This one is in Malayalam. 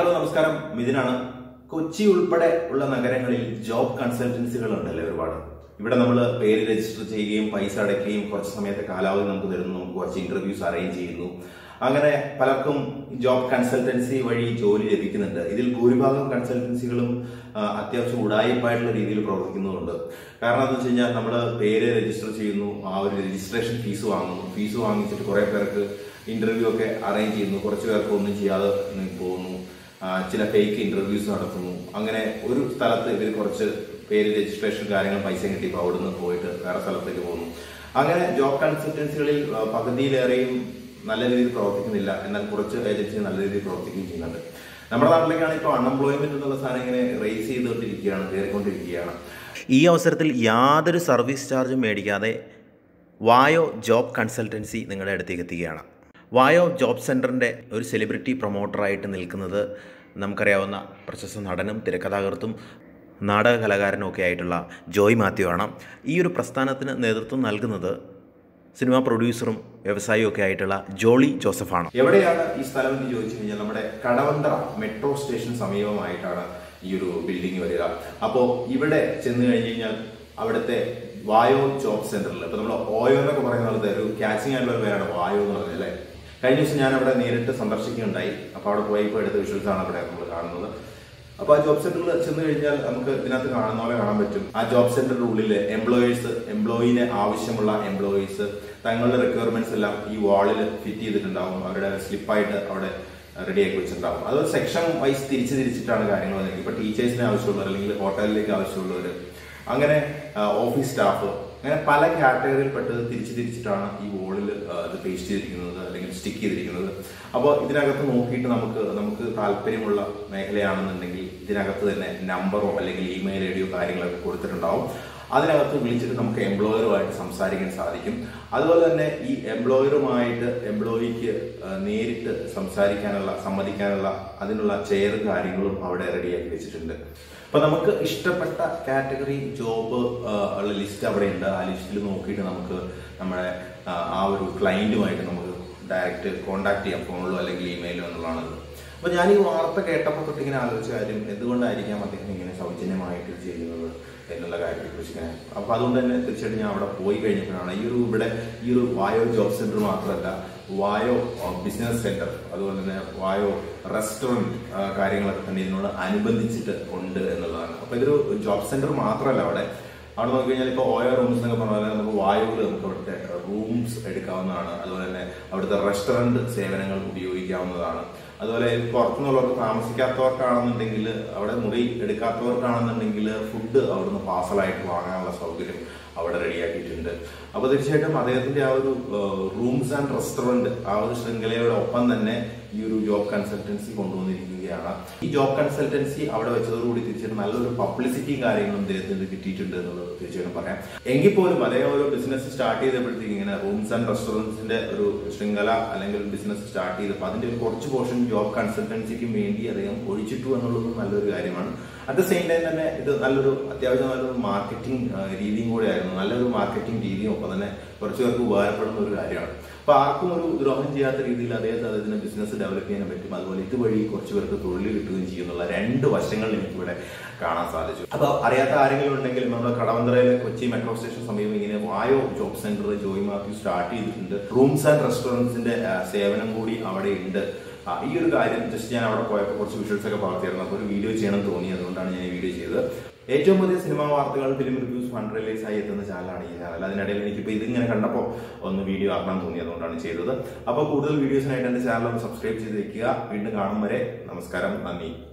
ഹലോ നമസ്കാരം മിഥുനാണ് കൊച്ചി ഉൾപ്പെടെ ഉള്ള നഗരങ്ങളിൽ ജോബ് കൺസൾട്ടൻസികൾ ഉണ്ടല്ലേ ഒരുപാട് ഇവിടെ നമ്മൾ പേര് രജിസ്റ്റർ ചെയ്യുകയും പൈസ അടയ്ക്കുകയും കുറച്ച് സമയത്തെ കാലാവധി നമുക്ക് തരുന്നു നമുക്ക് കുറച്ച് ഇന്റർവ്യൂസ് അറേഞ്ച് ചെയ്യുന്നു അങ്ങനെ പലർക്കും ജോബ് കൺസൾട്ടൻസി വഴി ജോലി ലഭിക്കുന്നുണ്ട് ഇതിൽ ഭൂരിഭാഗം കൺസൾട്ടൻസികളും ആ, അത്യാവശ്യം ഉടായിപ്പായിട്ടുള്ള രീതിയിൽ പ്രവർത്തിക്കുന്നുണ്ട് കാരണം എന്താ വെച്ച് കഴിഞ്ഞാൽ നമ്മൾ പേര് രജിസ്റ്റർ ചെയ്യുന്നു ആ ഒരു രജിസ്ട്രേഷൻ ഫീസ് വാങ്ങുന്നു ഫീസ് വാങ്ങിച്ചിട്ട് കുറെ പേർക്ക് ഇന്റർവ്യൂ ഒക്കെ അറേഞ്ച് ചെയ്യുന്നു കുറച്ച് പേർക്ക് ഒന്നും ചെയ്യാതെ പോകുന്നു ആ, ചില ഫേക്ക് ഇന്റർവ്യൂസ് നടത്തുന്നു അങ്ങനെ ഒരു സ്ഥലത്ത് ഇവർ കുറച്ച് പേര് രജിസ്ട്രേഷൻ കാര്യങ്ങൾ പൈസ കിട്ടിയപ്പോൾ അവിടുന്ന് പോയിട്ട് വേറെ സ്ഥലത്തേക്ക് പോകുന്നു അങ്ങനെ ജോബ് കൺസൾട്ടൻസികളിൽ ആ, പകുതിയിലേറെയും നല്ല രീതിയിൽ പ്രവർത്തിക്കുന്നില്ല എന്നാൽ കുറച്ച് ഏജൻസി നല്ല രീതിയിൽ പ്രവർത്തിക്കുകയും ചെയ്യുന്നുണ്ട് നമ്മുടെ നാട്ടിലേക്കാണ് ഇപ്പോൾ അൺഎംപ്ലോയ്മെന്റ് എന്നുള്ള സാധനം ഇങ്ങനെ റേസ് ചെയ്തുകൊണ്ടിരിക്കുകയാണ് കയറിക്കൊണ്ടിരിക്കുകയാണ് ഈ അവസരത്തിൽ യാതൊരു സർവീസ് ചാർജും മേടിക്കാതെ വായോ ജോബ് കൺസൾട്ടൻസി നിങ്ങളുടെ അടുത്തേക്ക് എത്തുകയാണ് വായോ ജോബ് സെൻറ്ററിൻ്റെ ഒരു സെലിബ്രിറ്റി പ്രൊമോട്ടറായിട്ട് നിൽക്കുന്നത് നമുക്കറിയാവുന്ന പ്രശസ്ത നടനും തിരക്കഥാകൃത്തും നാടക കലാകാരനും ഒക്കെ ആയിട്ടുള്ള ജോയ് മാത്യു ആണ് ഈ ഒരു പ്രസ്ഥാനത്തിന് നേതൃത്വം നൽകുന്നത് സിനിമാ പ്രൊഡ്യൂസറും വ്യവസായിയും ഒക്കെ ആയിട്ടുള്ള ജോളി ജോസഫാണ് എവിടെയാണ് ഈ സ്ഥലം എന്ന് ചോദിച്ചു കഴിഞ്ഞാൽ നമ്മുടെ കടവന്തറ മെട്രോ സ്റ്റേഷൻ സമീപമായിട്ടാണ് ഈ ഒരു ബിൽഡിംഗ് വരിക അപ്പോൾ ഇവിടെ ചെന്ന് കഴിഞ്ഞ് കഴിഞ്ഞാൽ അവിടുത്തെ വായോ ജോബ് സെന്ററിൽ ഇപ്പൊ നമ്മൾ ഓയോ എന്നൊക്കെ പറയുന്ന പോലത്തെ ഒരു ക്യാച്ചിങ് ആയിട്ടുള്ള ഒരു പേരാണ് വായോ എന്ന് പറഞ്ഞത് അല്ലേ കഴിഞ്ഞ ദിവസം ഞാൻ അവിടെ നേരിട്ട് സന്ദർശിക്കുകയുണ്ടായി അപ്പോൾ അവിടെ പോയപ്പോൾ എടുത്ത വിഷ്വൽസ് ആണ് അവിടെ നമ്മൾ കാണുന്നത് അപ്പൊ ആ ജോബ് സെന്ററിൽ ചെന്ന് കഴിഞ്ഞാൽ നമുക്ക് ഇതിനകത്ത് കാണുന്ന പോലെ കാണാൻ പറ്റും ആ ജോബ് സെന്ററിന്റെ ഉള്ളിൽ എംപ്ലോയേഴ്സ് എംപ്ലോയിനെ ആവശ്യമുള്ള എംപ്ലോയീസ് തങ്ങളുടെ റിക്വയർമെന്റ്സ് എല്ലാം ഈ വാളിൽ ഫിറ്റ് ചെയ്തിട്ടുണ്ടാവും അവരുടെ സ്ലിപ്പായിട്ട് അവിടെ റെഡി ആക്കി വെച്ചിട്ടുണ്ടാവും അത് സെക്ഷൻ വൈസ് തിരിച്ച് തിരിച്ചിട്ടാണ് കാര്യങ്ങൾ വന്നത് ഇപ്പൊ ടീച്ചേഴ്സിന് ആവശ്യമുള്ളവർ അല്ലെങ്കിൽ ഹോട്ടലിലേക്ക് ആവശ്യമുള്ളവർ അങ്ങനെ ഓഫീസ് സ്റ്റാഫ് അങ്ങനെ പല കാറ്റഗറിയിൽ പെട്ടത് തിരിച്ച് തിരിച്ചിട്ടാണ് ഈ വോളിൽ ഇത് പേസ്റ്റ് ചെയ്തിരിക്കുന്നത് അല്ലെങ്കിൽ സ്റ്റിക്ക് ചെയ്തിരിക്കുന്നത് അപ്പോൾ ഇതിനകത്ത് നോക്കിയിട്ട് നമുക്ക് നമുക്ക് താല്പര്യമുള്ള മേഖലയാണെന്നുണ്ടെങ്കിൽ ഇതിനകത്ത് തന്നെ നമ്പറോ അല്ലെങ്കിൽ ഇമെയിൽ ഐ ഡിയോ കാര്യങ്ങളൊക്കെ കൊടുത്തിട്ടുണ്ടാവും അതിനകത്ത് വിളിച്ചിട്ട് നമുക്ക് എംപ്ലോയറുമായിട്ട് സംസാരിക്കാൻ സാധിക്കും അതുപോലെ തന്നെ ഈ എംപ്ലോയറുമായിട്ട് എംപ്ലോയിക്ക് നേരിട്ട് സംസാരിക്കാനുള്ള സമ്മതിക്കാനുള്ള അതിനുള്ള ചെയർ കാര്യങ്ങളും അവിടെ റെഡിയാക്കി വെച്ചിട്ടുണ്ട് അപ്പൊ നമുക്ക് ഇഷ്ടപ്പെട്ട കാറ്റഗറി ജോബ് ഉള്ള ലിസ്റ്റ് അവിടെ ഉണ്ട് ആ ലിസ്റ്റിൽ നോക്കിയിട്ട് നമുക്ക് നമ്മുടെ ആ, ആ ഒരു ക്ലയന്റുമായിട്ട് നമുക്ക് ഡയറക്റ്റ് കോൺടാക്ട് ചെയ്യാം ഫോണിലോ അല്ലെങ്കിൽ ഇമെയിലോ എന്നുള്ളതാണ് അപ്പൊ ഞാൻ ഈ വാർത്ത കേട്ടപ്പോൾ തൊട്ട് ഇങ്ങനെ ആലോചിച്ച കാര്യം എന്തുകൊണ്ടായിരിക്കാം അദ്ദേഹം ഇങ്ങനെ സൗജന്യമായിട്ട് ഇത് ചെയ്യുന്നത് എന്നുള്ള കാര്യത്തെ കുറിച്ച് ഇങ്ങനെ അപ്പൊ അതുകൊണ്ട് തന്നെ തീർച്ചയായിട്ടും ഞാൻ അവിടെ പോയി കഴിഞ്ഞപ്പോഴാണ് ഈ ഒരു ഇവിടെ ഈ ഒരു വായോ ജോബ് സെന്റർ മാത്രമല്ല വായോ ബിസിനസ് സെന്റർ അതുപോലെ തന്നെ വായോ റെസ്റ്റോറന്റ് കാര്യങ്ങളൊക്കെ തന്നെ ഇതിനോട് അനുബന്ധിച്ചിട്ട് ഉണ്ട് എന്നുള്ളതാണ് അപ്പൊ ഇതൊരു ജോബ് സെന്റർ മാത്രമല്ല അവിടെ അവിടെ നോക്കി കഴിഞ്ഞാൽ ഇപ്പോൾ ഓയോ റൂംസ് എന്നൊക്കെ പറഞ്ഞ പോലെ നമുക്ക് വായുവിൽ നമുക്ക് അവിടുത്തെ റൂംസ് എടുക്കാവുന്നതാണ് അതുപോലെ തന്നെ അവിടുത്തെ റെസ്റ്റോറന്റ് സേവനങ്ങൾ ഉപയോഗിക്കാവുന്നതാണ് അതുപോലെ പുറത്തുനിന്നുള്ളവർക്ക് താമസിക്കാത്തവർക്കാണെന്നുണ്ടെങ്കിൽ അവിടെ മുറി എടുക്കാത്തവർക്കാണെന്നുണ്ടെങ്കിൽ ഫുഡ് അവിടുന്ന് പാർസലായിട്ട് വാങ്ങാനുള്ള സൗകര്യം അവിടെ റെഡിയാക്കിയിട്ടുണ്ട് അപ്പോൾ തീർച്ചയായിട്ടും അദ്ദേഹത്തിന്റെ ആ ഒരു റൂംസ് ആൻഡ് റെസ്റ്റോറന്റ് ആ ഒരു ശൃംഖലയുടെ ഒപ്പം തന്നെ ഈ ഒരു ജോബ് കൺസൾട്ടൻസി കൊണ്ടുവന്നിരിക്കുകയാണ് ഈ ജോബ് കൺസൾട്ടൻസി അവിടെ വെച്ചതോടുകൂടി തീർച്ചയായിട്ടും നല്ലൊരു പബ്ലിസിറ്റിയും കാര്യങ്ങളും അദ്ദേഹത്തിന് കിട്ടിയിട്ടുണ്ട് എന്നുള്ളത് തീർച്ചയായിട്ടും പറയാം എങ്കിൽ പോലും അദ്ദേഹം ഒരു ബിസിനസ് സ്റ്റാർട്ട് ചെയ്തപ്പോഴത്തേക്ക് ഇങ്ങനെ റൂംസ് ആൻഡ് റെസ്റ്റോറൻറ്റ്സിന്റെ ഒരു ശൃംഖല അല്ലെങ്കിൽ ബിസിനസ് സ്റ്റാർട്ട് ചെയ്തപ്പോൾ അതിന്റെ ഒരു കുറച്ച് പോർഷൻ ജോബ് കൺസൾട്ടൻസിക്ക് വേണ്ടി അദ്ദേഹം ഒഴിച്ചിട്ടു എന്നുള്ളതും നല്ലൊരു കാര്യമാണ് അറ്റ് ദ സെയിം ടൈം തന്നെ ഇത് നല്ലൊരു അത്യാവശ്യം നല്ലൊരു മാർക്കറ്റിംഗ് രീതിയും കൂടെ ആയിരുന്നു നല്ലൊരു മാർക്കറ്റിംഗ് രീതിയും ഒപ്പം തന്നെ കുറച്ച് പേർക്ക് ഉപകാരപ്പെടുന്ന ഒരു കാര്യമാണ് അപ്പൊ ആർക്കും ഒരു ദ്രോഹം ചെയ്യാത്ത രീതിയിൽ അദ്ദേഹത്തെ അദ്ദേഹത്തിന്റെ ബിസിനസ് ഡെവലപ്പ് ചെയ്യാൻ പറ്റും അതുപോലെ ഇതുവഴി കുറച്ച് പേർക്ക് തൊഴിൽ കിട്ടുകയും ചെയ്യുന്നുള്ള രണ്ട് വശങ്ങൾ എനിക്കിവിടെ കാണാൻ സാധിച്ചു അപ്പൊ അറിയാത്ത ആരെങ്കിലും ഉണ്ടെങ്കിൽ നമ്മുടെ കടവന്തറയിലെ കൊച്ചി മെട്രോ സ്റ്റേഷൻ സമീപം ഇങ്ങനെ വായോ job centre Joy Mathew start ചെയ്തിട്ടുണ്ട് റൂംസ് ആൻഡ് റെസ്റ്റോറൻറ്റ്സിന്റെ സേവനം കൂടി അവിടെ ഉണ്ട് ആ, ഈ ഒരു കാര്യം ജസ്റ്റ് ഞാൻ അവിടെ പോയപ്പോൾ കുറച്ച് വിഷ്വൽസ് ഒക്കെ പകർത്തിയിരുന്നു അപ്പോൾ ഒരു വീഡിയോ ചെയ്യണം തോന്നി അതുകൊണ്ടാണ് ഞാൻ ഈ വീഡിയോ ചെയ്തത് ഏറ്റവും പുതിയ സിനിമാ വാർത്തകൾ ഫിലിം റിവ്യൂസ് ഫണ്ട് റിലീസ് ആയി എത്തുന്ന ചാനലാണ് ഈ ചാനൽ അതിനിടയിൽ എനിക്കിപ്പോൾ ഇതിങ്ങനെ കണ്ടപ്പോൾ ഒന്ന് വീഡിയോ ആക്കണം തോന്നി അതുകൊണ്ടാണ് ചെയ്തത് അപ്പോൾ കൂടുതൽ വീഡിയോസിനായിട്ട് എൻ്റെ ചാനൽ ഒന്ന് സബ്സ്ക്രൈബ് ചെയ്ത് വെക്കുക വീണ്ടും കാണും വരെ നമസ്കാരം നന്ദി